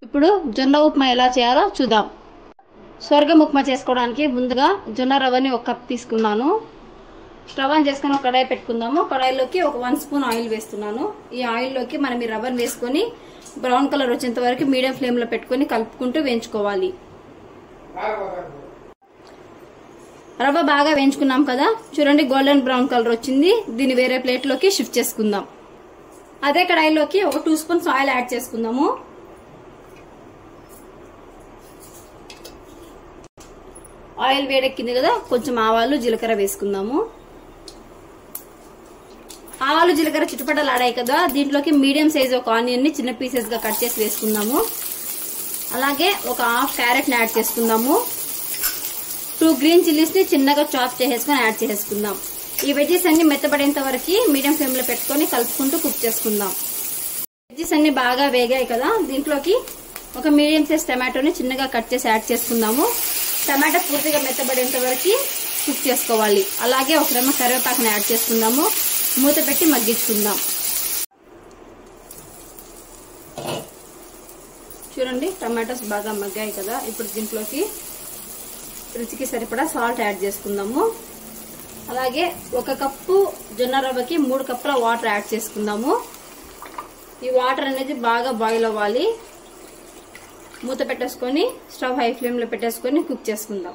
ఇప్పుడు జొన్న ఉప్మా ఎలా చేయాలో చూద్దాం స్వర్గం ఉప్మా చేసుకోవడానికి ముందుగా జొన్న రవ్వని ఒక కప్ తీసుకున్నాను స్టవ్ ఆన్ చేసుకొని ఒక కడాయి పెట్టుకుందాము కడాయిలోకి ఒక వన్ స్పూన్ ఆయిల్ వేస్తున్నాను ఈ ఆయిల్లోకి మనం ఈ రవ్వని వేసుకొని బ్రౌన్ కలర్ వచ్చేంత వరకు మీడియం ఫ్లేమ్లో పెట్టుకొని కలుపుకుంటూ వేయించుకోవాలి రవ్వ బాగా వేయించుకున్నాం కదా చూడండి గోల్డెన్ బ్రౌన్ కలర్ వచ్చింది దీన్ని వేరే ప్లేట్లోకి షిఫ్ట్ చేసుకుందాం అదే కడాయిలోకి ఒక టూ స్పూన్స్ ఆయిల్ యాడ్ చేసుకుందాము ఆయిల్ వేడెక్కింది కదా కొంచెం ఆవాలు జీలకర్ర వేసుకుందాము ఆవాలు జీలకర్ర చిట్టుపట్టలు ఆడాయి కదా దీంట్లోకి మీడియం సైజ్ ఒక ఆనియన్ ని చిన్న పీసెస్ గా కట్ చేసి వేసుకుందాము అలాగే ఒక హాఫ్ క్యారెట్ ని యాడ్ చేసుకుందాము టూ గ్రీన్ చిల్లీస్ ని చిన్నగా చాప్ చేసేసుకొని యాడ్ చేసుకుందాం ఈ వెజ్జెస్ అన్ని మెత్తబడేంత వరకు మీడియం ఫ్లేమ్ లో పెట్టుకొని కలుపుకుంటూ కుక్ చేసుకుందాం వెజ్జెస్ అన్ని బాగా వేగాయి కదా దీంట్లోకి ఒక మీడియం సైజ్ టమాటోని చిన్నగా కట్ చేసి యాడ్ చేసుకుందాము టమాటా పూర్తిగా మెత్తబడేంత వరకు కుక్ చేసుకోవాలి అలాగే ఒక రెమ్మ కరివేపాకుని యాడ్ చేసుకుందాము మూత పెట్టి మగ్గించుకుందాం చూడండి టమాటోస్ బాగా మగ్గాయి కదా ఇప్పుడు దీంట్లోకి రుచికి సరిపడా సాల్ట్ యాడ్ చేసుకుందాము అలాగే ఒక కప్పు జొన్న రవ్వకి మూడు కప్పుల వాటర్ యాడ్ చేసుకుందాము ఈ వాటర్ అనేది బాగా బాయిల్ అవ్వాలి మూత పెట్టేసుకొని స్టవ్ హై ఫ్లేమ్లో పెట్టేసుకొని కుక్ చేసుకుందాం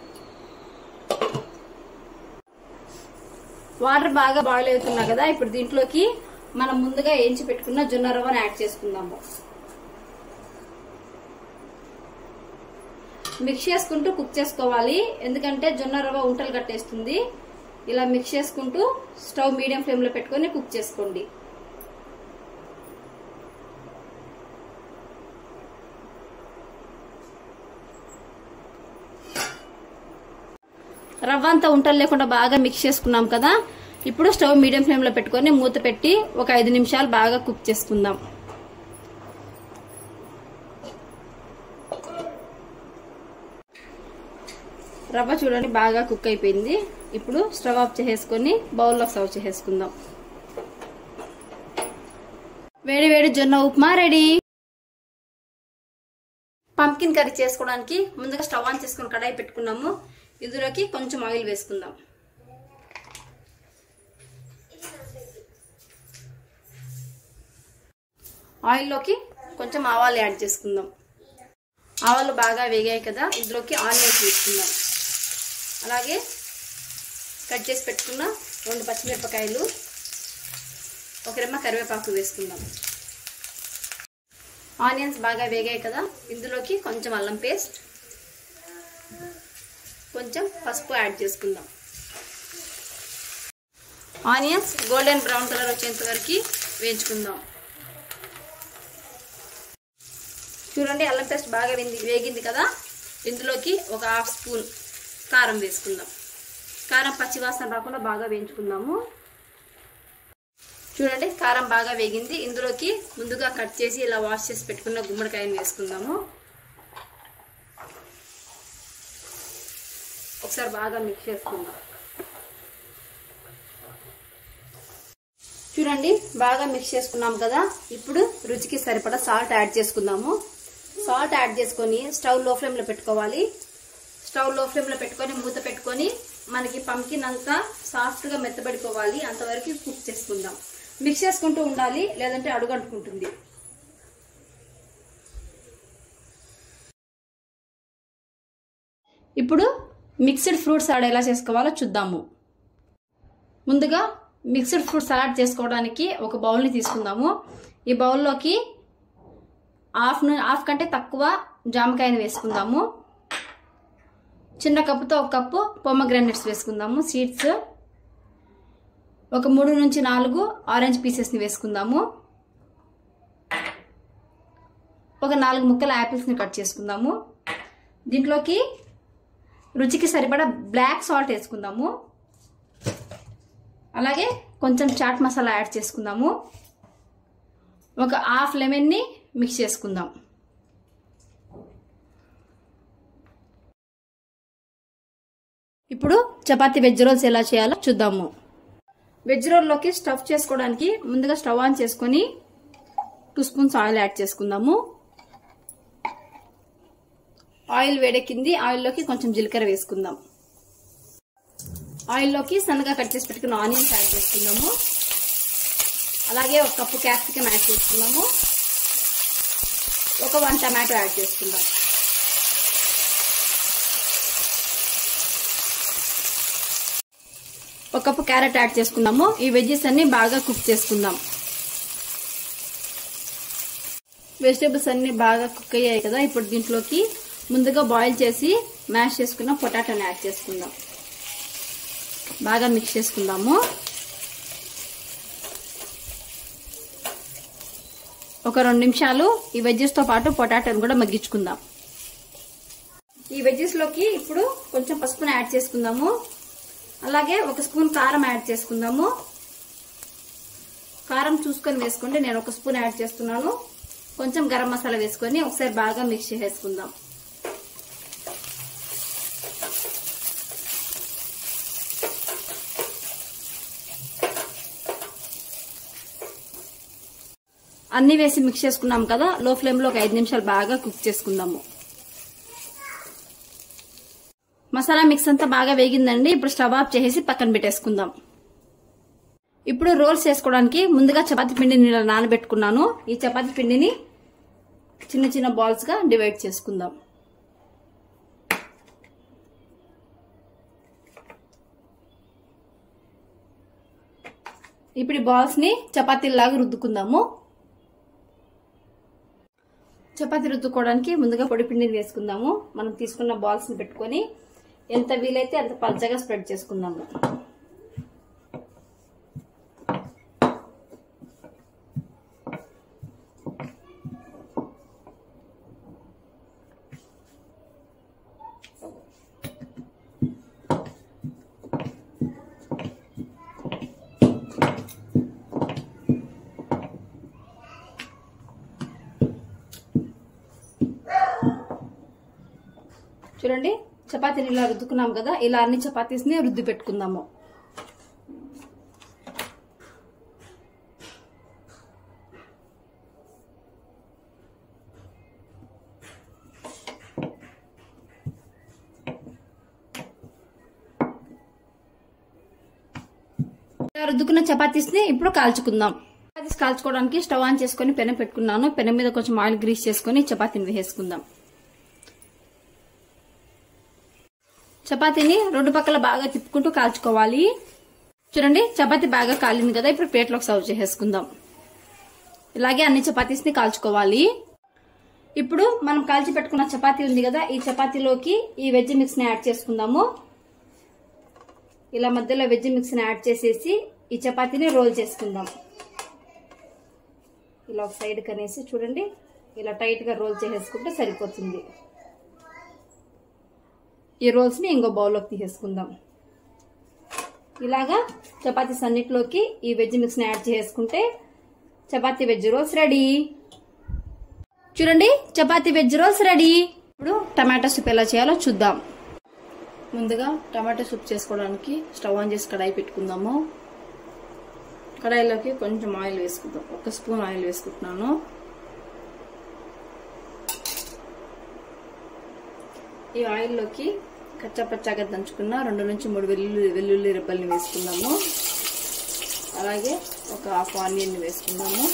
వాటర్ బాగా బాయిల్ అవుతున్నా కదా ఇప్పుడు దీంట్లోకి మనం ముందుగా వేయించి పెట్టుకున్న జొన్న రవ్వను యాడ్ చేసుకుందాము మిక్స్ చేసుకుంటూ కుక్ చేసుకోవాలి ఎందుకంటే జొన్న రవ్వ ఉంటలు కట్టేస్తుంది ఇలా మిక్స్ చేసుకుంటూ స్టవ్ మీడియం ఫ్లేమ్ లో పెట్టుకొని కుక్ చేసుకోండి రవ్వ అంతా ఉంటలు లేకుండా బాగా మిక్స్ చేసుకున్నాం కదా ఇప్పుడు స్టవ్ మీడియం ఫ్లేమ్ లో పెట్టుకొని మూత పెట్టి ఒక ఐదు నిమిషాలు బాగా కుక్ చేసుకుందాం రవ్వ చూడండి బాగా కుక్ అయిపోయింది ఇప్పుడు స్టవ్ ఆఫ్ చేసేసుకొని బౌల్లో సర్వ్ చేసేసుకుందాం వేడి వేడి జొన్న ఉప్మా రెడీ పంకిన్ కర్రీ చేసుకోవడానికి ముందుగా స్టవ్ ఆన్ చేసుకుని కడాయి పెట్టుకున్నాము ఇందులోకి కొంచెం ఆయిల్ వేసుకుందాం ఆయిల్లోకి కొంచెం ఆవాలు యాడ్ చేసుకుందాం ఆవాలు బాగా వేగాయి కదా ఇందులోకి ఆనియన్స్ వేసుకుందాం అలాగే కట్ చేసి పెట్టుకున్న రెండు పచ్చిమిరపకాయలు ఒక రెమ్మ కరివేపాకు వేసుకుందాం ఆనియన్స్ బాగా వేగాయి కదా ఇందులోకి కొంచెం అల్లం పేస్ట్ కొంచెం పసుపు యాడ్ చేసుకుందాం ఆనియన్స్ గోల్డెన్ బ్రౌన్ కలర్ వచ్చేంత వరకు వేయించుకుందాం చూడండి అల్లం పేస్ట్ బాగా వేగింది కదా ఇందులోకి ఒక హాఫ్ స్పూన్ కారం వేసుకుందాం కారం పచ్చివాసన రాకుండా బాగా వేయించుకుందాము చూడండి కారం బాగా వేగింది ఇందులోకి ముందుగా కట్ చేసి ఇలా వాష్ చేసి పెట్టుకున్న గుమ్మడికాయని వేసుకుందాము ఒకసారి బాగా మిక్స్ చేసుకుందాం చూడండి బాగా మిక్స్ చేసుకున్నాం కదా ఇప్పుడు రుచికి సరిపడా సాల్ట్ యాడ్ చేసుకుందాము సాల్ట్ యాడ్ చేసుకొని స్టవ్ లో ఫ్లేమ్లో పెట్టుకోవాలి స్టవ్ లో ఫ్లేమ్లో పెట్టుకొని మూత పెట్టుకొని మనకి పంకిన్ అంతా సాఫ్ట్గా మెత్తబడిపోవాలి అంతవరకు కుక్ చేసుకుందాం మిక్స్ చేసుకుంటూ ఉండాలి లేదంటే అడుగంటుకుంటుంది ఇప్పుడు మిక్స్డ్ ఫ్రూట్ సలాడ్ ఎలా చేసుకోవాలో చూద్దాము ముందుగా మిక్స్డ్ ఫ్రూట్ సలాడ్ చేసుకోవడానికి ఒక బౌల్ని తీసుకుందాము ఈ బౌల్లోకి హాఫ్ హాఫ్ కంటే తక్కువ జామకాయని వేసుకుందాము చిన్న కప్పుతో ఒక కప్పు పొమ్మగ్రానైట్స్ వేసుకుందాము సీడ్స్ ఒక మూడు నుంచి నాలుగు ఆరెంజ్ పీసెస్ని వేసుకుందాము ఒక నాలుగు ముక్కల యాపిల్స్ని కట్ చేసుకుందాము దీంట్లోకి రుచికి సరిపడా బ్లాక్ సాల్ట్ వేసుకుందాము అలాగే కొంచెం చాట్ మసాలా యాడ్ చేసుకుందాము ఒక హాఫ్ లెమన్ని మిక్స్ చేసుకుందాం ఇప్పుడు చపాతీ వెజ్ రోల్స్ ఎలా చేయాలో చూద్దాము వెజ్ రోల్లోకి స్టఫ్ చేసుకోవడానికి ముందుగా స్టవ్ ఆన్ చేసుకొని టూ స్పూన్స్ ఆయిల్ యాడ్ చేసుకుందాము ఆయిల్ వేడెక్కింది ఆయిల్లోకి కొంచెం జీలకర్ర వేసుకుందాం ఆయిల్లోకి సన్నగా కట్ చేసి పెట్టుకున్న ఆనియన్స్ యాడ్ చేసుకుందాము అలాగే ఒక కప్పు క్యాప్సికమ్ యాడ్ చేసుకుందాము ఒక వన్ టమాటో యాడ్ చేసుకుందాం ఒక కప్పు క్యారెట్ యాడ్ చేసుకుందాము ఈ వెజ్జెస్ అన్ని బాగా కుక్ చేసుకుందాం వెజిటేబుల్స్ అన్ని బాగా కుక్ అయ్యాయి కదా ఇప్పుడు దీంట్లోకి ముందుగా బాయిల్ చేసి మ్యాష్ చేసుకున్న పొటాటోని యాడ్ చేసుకుందాం బాగా మిక్స్ చేసుకుందాము ఒక రెండు నిమిషాలు ఈ వెజ్జెస్ తో పాటు పొటాటోని కూడా మగ్గించుకుందాం ఈ వెజ్జెస్ లోకి ఇప్పుడు కొంచెం పసుపుని యాడ్ చేసుకుందాము అలాగే ఒక స్పూన్ కారం యాడ్ చేసుకుందాము కారం చూసుకొని వేసుకోండి నేను ఒక స్పూన్ యాడ్ చేస్తున్నాను కొంచెం గరం మసాలా వేసుకొని ఒకసారి బాగా మిక్స్ చేసేసుకుందాం అన్ని వేసి మిక్స్ చేసుకున్నాం కదా లో ఫ్లేమ్ లో ఒక ఐదు నిమిషాలు బాగా కుక్ చేసుకుందాము మసాలా మిక్స్ అంతా బాగా వేగిందండి ఇప్పుడు స్టవ్ ఆఫ్ చేసి పక్కన పెట్టేసుకుందాం ఇప్పుడు రోల్స్ చేసుకోవడానికి ముందుగా చపాతీ పిండిని ఇలా నానబెట్టుకున్నాను ఈ చపాతీ పిండిని చిన్న చిన్న బాల్స్ గా డివైడ్ చేసుకుందాం ఇప్పుడు ఈ బాల్స్ ని చపాతీలాగా రుద్దుకుందాము చపాతీ రుద్దుకోవడానికి ముందుగా పొడి పిండిని వేసుకుందాము మనం తీసుకున్న బాల్స్ ని పెట్టుకొని ఎంత వీలైతే అంత పల్చగా స్ప్రెడ్ చేసుకుందాము చూడండి చపాతీని ఇలా రుద్దుకున్నాం కదా ఇలా అన్ని చపాతీస్ ని రుద్ది పెట్టుకుందాము ఇలా రుద్దుకున్న చపాతీస్ ని ఇప్పుడు కాల్చుకుందాం చపాతీస్ కాల్చుకోవడానికి స్టవ్ ఆన్ చేసుకుని పెనం పెట్టుకున్నాను పెనం మీద కొంచెం ఆయిల్ గ్రీస్ చేసుకుని చపాతీని వేసుకుందాం చపాతీని రెండు పక్కల బాగా తిప్పుకుంటూ కాల్చుకోవాలి చూడండి చపాతీ బాగా కాలింది కదా ఇప్పుడు ప్లేట్లోకి సర్వ్ చేసేసుకుందాం ఇలాగే అన్ని చపాతీస్ ని కాల్చుకోవాలి ఇప్పుడు మనం కాల్చి పెట్టుకున్న చపాతీ ఉంది కదా ఈ చపాతీలోకి ఈ వెజ్ మిక్స్ ని యాడ్ చేసుకుందాము ఇలా మధ్యలో వెజ్ మిక్స్ ని యాడ్ చేసేసి ఈ చపాతీని రోల్ చేసుకుందాం ఇలా ఒక సైడ్ కనేసి చూడండి ఇలా టైట్ గా రోల్ చేసేసుకుంటే సరిపోతుంది ఈ రోల్స్ ని ఇంకో బౌల్లోకి తీసేసుకుందాం ఇలాగా చపాతీస్ అన్నిటిలోకి ఈ వెజ్ మిక్స్ ని యాడ్ చేసుకుంటే చపాతీ వెజ్ రోల్స్ రెడీ చూడండి చపాతీ వెజ్ రోల్స్ రెడీ ఇప్పుడు టమాటా సూప్ ఎలా చేయాలో చూద్దాం ముందుగా టమాటా సూప్ చేసుకోవడానికి స్టవ్ ఆన్ చేసి కడాయి పెట్టుకుందాము కడాయిలోకి కొంచెం ఆయిల్ వేసుకుందాం ఒక స్పూన్ ఆయిల్ వేసుకుంటున్నాను ఈ ఆయిల్లోకి కచ్చాపచ్చాగా దంచుకున్న రెండు నుంచి మూడు వెల్లుల్లి వెల్లుల్లి రెబ్బల్ని వేసుకుందాము అలాగే ఒక హాఫ్ ఆనియన్ వేసుకుందాము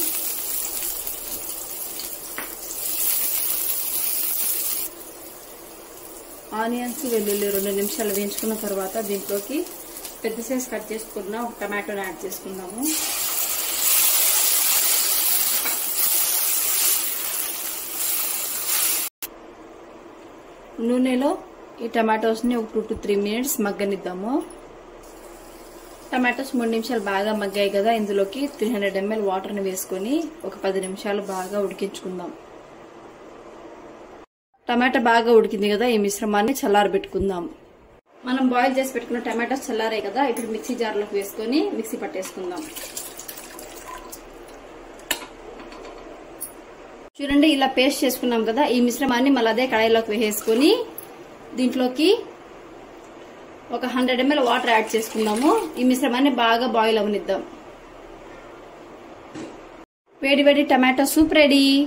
ఆనియన్స్ వెల్లుల్లి రెండు నిమిషాలు వేయించుకున్న తర్వాత దీంట్లోకి పెద్ద సైజ్ కట్ చేసుకున్న ఒక టమాటోని యాడ్ చేసుకుందాము నూనెలో ఈ టమాటోస్ని ఒక టూ టు త్రీ మినిట్స్ మగ్గనిద్దాము టమాటోస్ మూడు నిమిషాలు బాగా మగ్గాయి కదా ఇందులోకి త్రీ హండ్రెడ్ ఎంఎల్ వాటర్ని వేసుకొని ఒక పది నిమిషాలు బాగా ఉడికించుకుందాం టమాటా బాగా ఉడికింది కదా ఈ మిశ్రమాన్ని చల్లారబెట్టుకుందాం మనం బాయిల్ చేసి పెట్టుకున్న టమాటాస్ చల్లారాయి కదా ఇప్పుడు మిక్సీ జార్లోకి వేసుకొని మిక్సీ పట్టేసుకుందాం చూడండి ఇలా పేస్ట్ చేసుకున్నాం కదా ఈ మిశ్రమాన్ని మళ్ళీ అదే కడాయిలోకి వేసేసుకొని దీంట్లోకి ఒక హండ్రెడ్ ఎంఎల్ వాటర్ యాడ్ చేసుకుందాము ఈ మిశ్రమాన్ని బాగా బాయిల్ అవనిద్దాం వేడి వేడి టమాటో సూప్ రెడీ